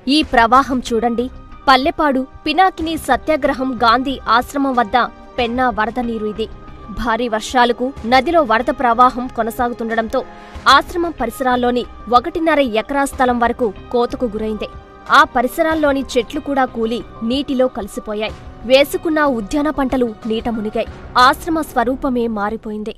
ఈ ప్రవాహం చూడండి పల్లెపాడు పినాకిని సత్యాగ్రహం గాంధీ ఆశ్రమం వద్ద పెన్నా వరద నీరు ఇది భారీ వర్షాలకు నదిలో వరద ప్రవాహం కొనసాగుతుండటంతో ఆశ్రమం పరిసరాల్లోని ఒకటిన్నర ఎకరా స్థలం వరకు కోతకు గురైంది ఆ పరిసరాల్లోని చెట్లు కూడా కూలి నీటిలో కలిసిపోయాయి వేసుకున్న ఉద్యాన పంటలు నీట మునిగాయి ఆశ్రమ స్వరూపమే మారిపోయింది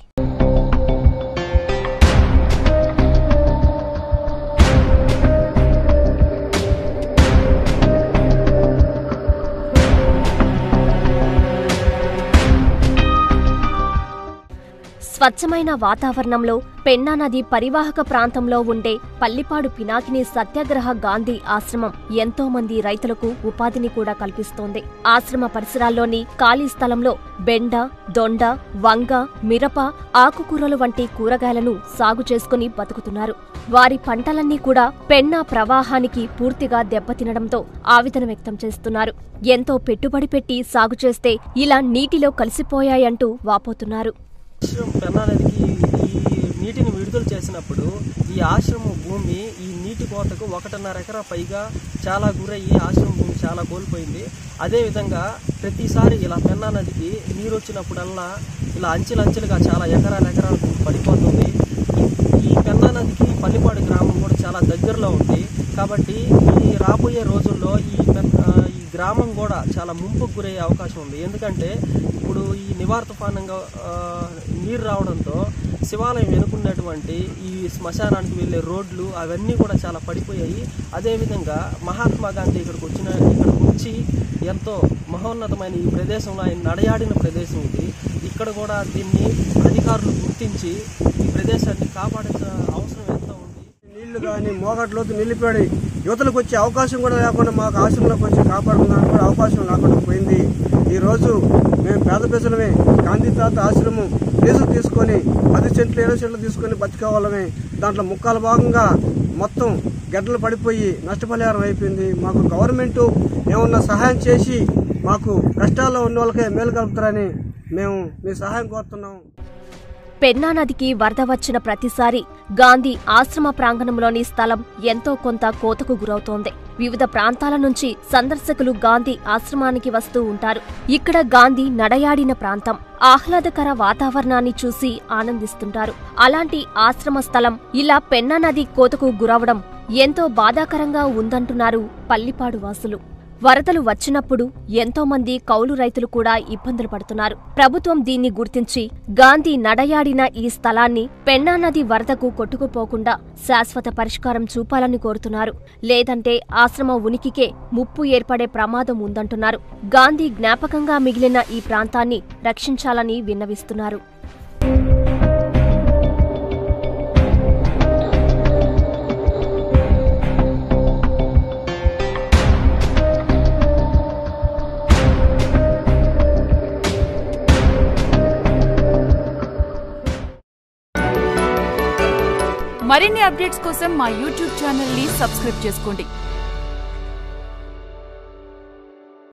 స్వచ్ఛమైన వాతావరణంలో పెన్నా నది పరివాహక ప్రాంతంలో ఉండే పల్లిపాడు పినాకిని సత్యాగ్రహ గాంధీ ఆశ్రమం ఎంతో మంది రైతులకు ఉపాధిని కూడా కల్పిస్తోంది ఆశ్రమ పరిసరాల్లోని ఖాళీ స్థలంలో బెండ దొండ వంగ మిరప ఆకుకూరలు వంటి కూరగాయలను సాగు చేసుకుని బతుకుతున్నారు వారి పంటలన్నీ కూడా పెన్నా ప్రవాహానికి పూర్తిగా దెబ్బతినడంతో ఆవేదన వ్యక్తం చేస్తున్నారు ఎంతో పెట్టుబడి పెట్టి సాగు చేస్తే ఇలా నీటిలో కలిసిపోయాయంటూ వాపోతున్నారు ఆశ్రమం పెన్నా నదికి ఈ నీటిని విడుదల చేసినప్పుడు ఈ ఆశ్రమం భూమి ఈ నీటి కోతకు ఒకటిన్నర ఎకరా పైగా చాలా గురయ్యి ఆశ్రమం భూమి చాలా కోల్పోయింది అదేవిధంగా ప్రతిసారి ఇలా పెన్నా నదికి నీరు వచ్చినప్పుడల్లా ఇలా అంచెలంచెలుగా చాలా ఎకరాల ఎకరాలు పడిపోతుంది ఈ- ఈ పెన్నా నదికి పల్లిపాడు గ్రామం కూడా చాలా దగ్గరలో ఉంది కాబట్టి ఈ రాబోయే రోజుల్లో ఈ పెన్- ఆ, ఈ గ్రామం కూడా చాలా ముంపుకు గురయ్యే అవకాశం ఉంది ఎందుకంటే ఇప్పుడు ఈ నివార తుఫానంగా ఆ, నీరు రావడంతో శివాలయం వెనుకున్నటువంటి ఈ శ్మశానానికి వెళ్ళే రోడ్లు అవన్నీ కూడా చాలా పడిపోయాయి అదేవిధంగా మహాత్మా గాంధీ ఇక్కడికి వచ్చిన ఇక్కడికి వచ్చి ఎంతో మహోన్నతమైన ఈ ప్రదేశంలో ఆయన నడయాడిన ప్రదేశం ఇది ఇక్కడ కూడా దీన్ని అధికారులు గుర్తించి ఈ ప్రదేశాన్ని కాపాడాల్సిన అవసరం ఎంతో ఉంది నీళ్లు కానీ మోగట్లోతు నిలిపాడి యువతలకు వచ్చే అవకాశం కూడా లేకుండా మాకు ఆశ్రమంలోకి వచ్చి కాపాడుకోవడానికి కూడా అవకాశం లేకుండా పోయింది ఈ రోజు మేము పేద ప్రజలమే గాంధీ తాత ఆశ్రమం లీజు తీసుకొని పది సెంట్లు ఇరవై సెంట్లు తీసుకొని బతికోవాలమే దాంట్లో ముక్కాల భాగంగా మొత్తం గడ్డలు పడిపోయి నష్టపరిహారం అయిపోయింది మాకు గవర్నమెంట్ ఏమన్నా సహాయం చేసి మాకు కష్టాల్లో ఉన్న వాళ్ళకే మేలు కలుపుతారని మేము మీ సహాయం కోరుతున్నాం పెన్నా నదికి వరద వచ్చిన ప్రతిసారి గాంధీ ఆశ్రమ ప్రాంగణంలోని స్థలం ఎంతో కొంత కోతకు గురవుతోంది వివిధ ప్రాంతాల నుంచి సందర్శకులు గాంధీ ఆశ్రమానికి వస్తూ ఉంటారు ఇక్కడ గాంధీ నడయాడిన ప్రాంతం ఆహ్లాదకర వాతావరణాన్ని చూసి ఆనందిస్తుంటారు అలాంటి ఆశ్రమ స్థలం ఇలా పెన్నా నది కోతకు గురవడం ఎంతో బాధాకరంగా ఉందంటున్నారు పల్లిపాడు వాసులు వరదలు వచ్చినప్పుడు ఎంతో మంది కౌలు రైతులు కూడా ఇబ్బందులు పడుతున్నారు ప్రభుత్వం దీన్ని గుర్తించి గాంధీ నడయాడిన ఈ స్థలాన్ని పెన్నా నది వరదకు కొట్టుకుపోకుండా శాశ్వత పరిష్కారం చూపాలని కోరుతున్నారు లేదంటే ఆశ్రమ ఉనికికే ముప్పు ఏర్పడే ప్రమాదం ఉందంటున్నారు గాంధీ జ్ఞాపకంగా మిగిలిన ఈ ప్రాంతాన్ని రక్షించాలని విన్నవిస్తున్నారు మరిన్ని అప్డేట్స్ కోసం మా యూట్యూబ్ ఛానల్ ని సబ్స్క్రైబ్ చేసుకోండి